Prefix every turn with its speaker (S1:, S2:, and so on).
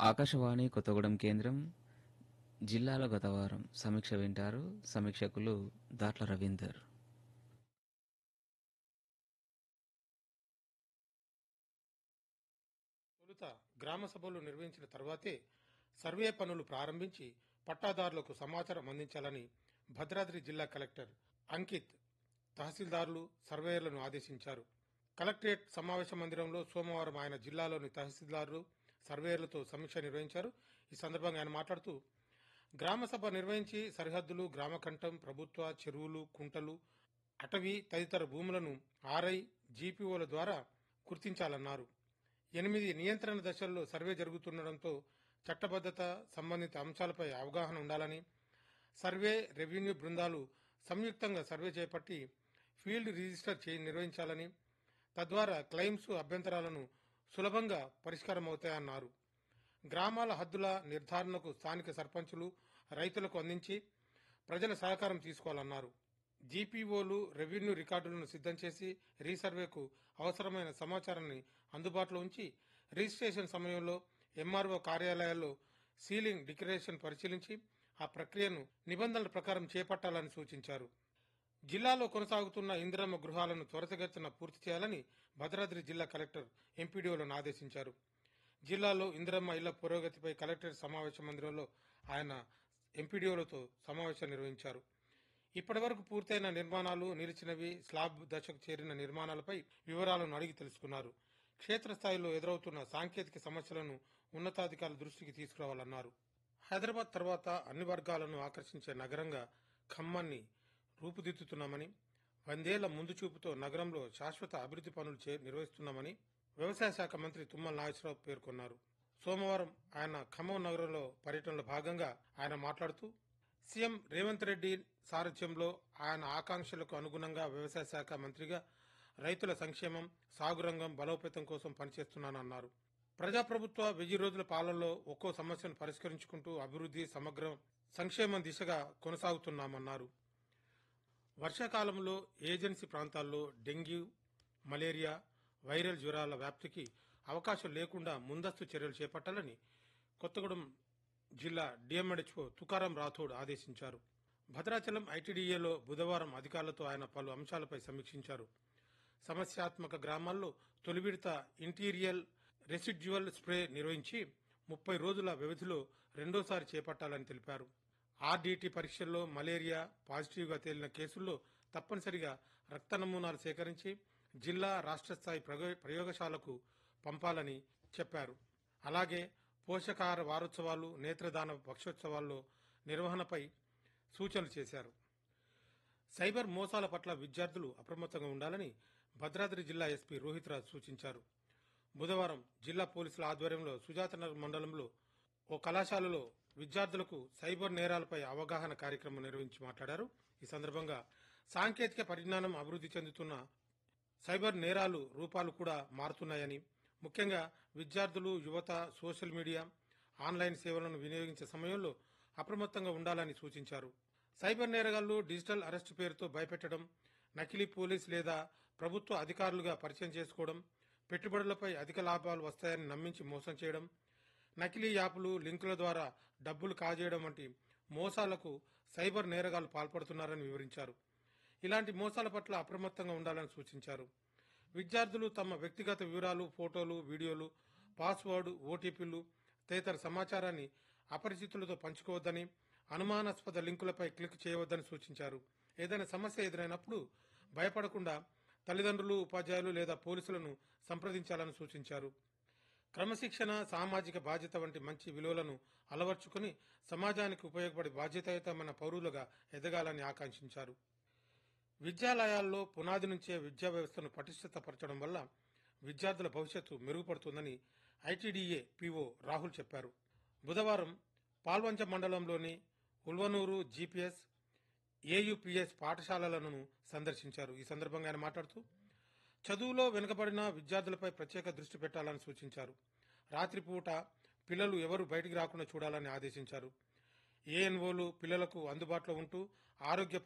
S1: ఆకాశవాణి కొత్తగూడెం కేంద్రం జిల్లాల గత వారం సమీక్ష వింటారు సమీక్షకులు దాట్ల రవీందర్
S2: తొలుత గ్రామ సభలు నిర్వహించిన తర్వాతే సర్వే పనులు ప్రారంభించి పట్టాదారులకు సమాచారం అందించాలని భద్రాద్రి జిల్లా కలెక్టర్ అంకిత్ తహసీల్దారులు సర్వేయర్లను ఆదేశించారు కలెక్టరేట్ సమావేశ మందిరంలో సోమవారం ఆయన జిల్లాలోని తహసీల్దారులు సర్వేయర్లతో సమీక్ష నిర్వహించారు ఈ సందర్భంగా ఆయన మాట్లాడుతూ గ్రామ సభ నిర్వహించి సరిహద్దులు గ్రామకంఠం ప్రభుత్వ చెరువులు కుంటలు అటవీ తదితర భూములను ఆర్ఐ జీపీఓల ద్వారా గుర్తించాలన్నారు ఎనిమిది నియంత్రణ దశల్లో సర్వే జరుగుతుండటంతో చట్టబద్ధత సంబంధిత అంశాలపై అవగాహన ఉండాలని సర్వే రెవెన్యూ బృందాలు సంయుక్తంగా సర్వే చేపట్టి ఫీల్డ్ రిజిస్టర్ చే నిర్వహించాలని తద్వారా క్లెయిమ్స్ అభ్యంతరాలను సులభంగా పరిష్కారమవుతాయన్నారు గ్రామాల హద్దుల నిర్ధారణకు స్థానిక సర్పంచులు రైతులకు అందించి ప్రజల సహకారం తీసుకోవాలన్నారు జీపీఓలు రెవెన్యూ రికార్డులను సిద్ధం చేసి రీసర్వేకు అవసరమైన సమాచారాన్ని అందుబాటులో ఉంచి రిజిస్ట్రేషన్ సమయంలో ఎంఆర్ఓ కార్యాలయాల్లో సీలింగ్ డిక్లరేషన్ పరిశీలించి ఆ ప్రక్రియను నిబంధనల ప్రకారం చేపట్టాలని సూచించారు జిల్లాలో కొనసాగుతున్న ఇందిరమ్మ గృహాలను త్వరితగతిన పూర్తి చేయాలని భద్రాద్రి జిల్లా కలెక్టర్ ఎంపీడీఓలను ఆదేశించారు జిల్లాలో ఇందిరమ్మ ఇళ్ల పురోగతిపై కలెక్టరేట్ సమావేశ మందిరంలో ఆయన ఎంపీడీఓలతో సమావేశం నిర్వహించారు ఇప్పటివరకు పూర్తయిన నిర్మాణాలు నిలిచినవి స్లాబ్ దశకు చేరిన నిర్మాణాలపై వివరాలను అడిగి తెలుసుకున్నారు క్షేత్రస్థాయిలో ఎదురవుతున్న సాంకేతిక సమస్యలను ఉన్నతాధికారుల దృష్టికి తీసుకురావాలన్నారు హైదరాబాద్ తర్వాత అన్ని వర్గాలను ఆకర్షించే నగరంగా ఖమ్మాన్ని రూపుదిద్దుతున్నామని వందేళ్ల ముందు చూపుతో నగరంలో శాశ్వత అభివృద్ధి పనులు చే నిర్వహిస్తున్నామని వ్యవసాయ శాఖ మంత్రి తుమ్మల నాగేశ్వరరావు పేర్కొన్నారు సోమవారం ఆయన ఖమ్మం నగరంలో పర్యటనలో భాగంగా ఆయన మాట్లాడుతూ సీఎం రేవంత్ రెడ్డి సారథ్యంలో ఆయన ఆకాంక్షలకు అనుగుణంగా వ్యవసాయ శాఖ మంత్రిగా రైతుల సంక్షేమం సాగు రంగం బలోపేతం కోసం పనిచేస్తున్నానన్నారు ప్రజాప్రభుత్వ వెయ్యి రోజుల పాలనలో ఒక్కో సమస్యను పరిష్కరించుకుంటూ అభివృద్ధి సమగ్ర సంక్షేమం దిశగా కొనసాగుతున్నామన్నారు వర్షాకాలంలో ఏజెన్సీ ప్రాంతాల్లో డెంగ్యూ మలేరియా వైరల్ జ్వరాల వ్యాప్తికి అవకాశం లేకుండా ముందస్తు చర్యలు చేపట్టాలని కొత్తగూడెం జిల్లా డిఎంఎడ్హెచ్ఓ తుకారాం రాథోడ్ ఆదేశించారు భద్రాచలం ఐటీడీఏలో బుధవారం అధికారులతో ఆయన పలు అంశాలపై సమీక్షించారు సమస్యాత్మక గ్రామాల్లో తొలి విడత ఇంటీరియల్ రెసిడ్యువల్ స్ప్రే నిర్వహించి ముప్పై రోజుల వ్యవధిలో రెండోసారి చేపట్టాలని తెలిపారు ఆర్డీటీ పరీక్షల్లో మలేరియా పాజిటివ్గా తేలిన కేసుల్లో తప్పనిసరిగా రక్త నమూనాలు సేకరించి జిల్లా రాష్ట్ర స్థాయి ప్రగో- ప్రయోగశాలకు పంపాలని చెప్పారు అలాగే పోషకాహార వారోత్సవాలు నేత్రదాన పక్షోత్సవాల్లో నిర్వహణపై సూచనలు చేశారు సైబర్ మోసాల పట్ల విద్యార్థులు అప్రమత్తంగా ఉండాలని భద్రాద్రి జిల్లా ఎస్పీ రోహిత్ రాజ్ సూచించారు బుధవారం జిల్లా పోలీసుల ఆధ్వర్యంలో సుజాతనగర్ మండలంలో ఓ కళాశాలలో విద్యార్థులకు సైబర్ నేరాలపై అవగాహన కార్యక్రమం నిర్వహించి మాట్లాడారు ఈ సందర్భంగా సాంకేతిక పరిజ్ఞానం అభివృద్ధి చెందుతున్న సైబర్ నేరాలు రూపాలు కూడా మారుతున్నాయని ముఖ్యంగా విద్యార్థులు యువత సోషల్ మీడియా ఆన్లైన్ సేవలను వినియోగించే సమయంలో అప్రమత్తంగా ఉండాలని సూచించారు సైబర్ నేరగాళ్లు డిజిటల్ అరెస్టు పేరుతో భయపెట్టడం నకిలీ పోలీస్ లేదా ప్రభుత్వ అధికారులుగా పరిచయం చేసుకోవడం పెట్టుబడులపై అధిక లాభాలు వస్తాయని నమ్మించి మోసం చేయడం నకిలీ యాప్లు లింకుల ద్వారా డబ్బులు కాజేయడం వంటి మోసాలకు సైబర్ నేరగాళ్లు పాల్పడుతున్నారని వివరించారు ఇలాంటి మోసాల పట్ల అప్రమత్తంగా ఉండాలని సూచించారు విద్యార్థులు తమ వ్యక్తిగత వివరాలు ఫోటోలు వీడియోలు పాస్వర్డ్ ఓటీపీలు తదితర సమాచారాన్ని అపరిచితులతో పంచుకోవద్దని అనుమానాస్పద లింకులపై క్లిక్ చేయవద్దని సూచించారు ఏదైనా సమస్య ఎదురైనప్పుడు భయపడకుండా తల్లిదండ్రులు ఉపాధ్యాయులు లేదా పోలీసులను సంప్రదించాలని సూచించారు క్రమశిక్షణ సామాజిక బాధ్యత వంటి మంచి విలువలను అలవర్చుకుని సమాజానికి ఉపయోగపడే బాధ్యతాయుతమైన పౌరులుగా ఎదగాలని ఆకాంక్షించారు విద్యాలయాల్లో పునాది నుంచే విద్యా వ్యవస్థను పటిష్టపరచడం వల్ల విద్యార్థుల భవిష్యత్తు మెరుగుపడుతుందని ఐటీడీఏ పీఓ రాహుల్ చెప్పారు బుధవారం పాల్వంచ మండలంలోని ఉల్వనూరు జీపీఎస్ ఏయుపిఎస్ పాఠశాలలను సందర్శించారు ఈ సందర్భంగా ఆయన మాట్లాడుతూ చదువులో వెనుకబడిన విద్యార్థులపై ప్రత్యేక దృష్టి పెట్టాలని సూచించారు రాత్రిపూట పిల్లలు ఎవరు బయటికి రాకుండా చూడాలని ఆదేశించారు ఏఎన్ఓలు పిల్లలకు అందుబాటులో ఉంటూ ఆరోగ్య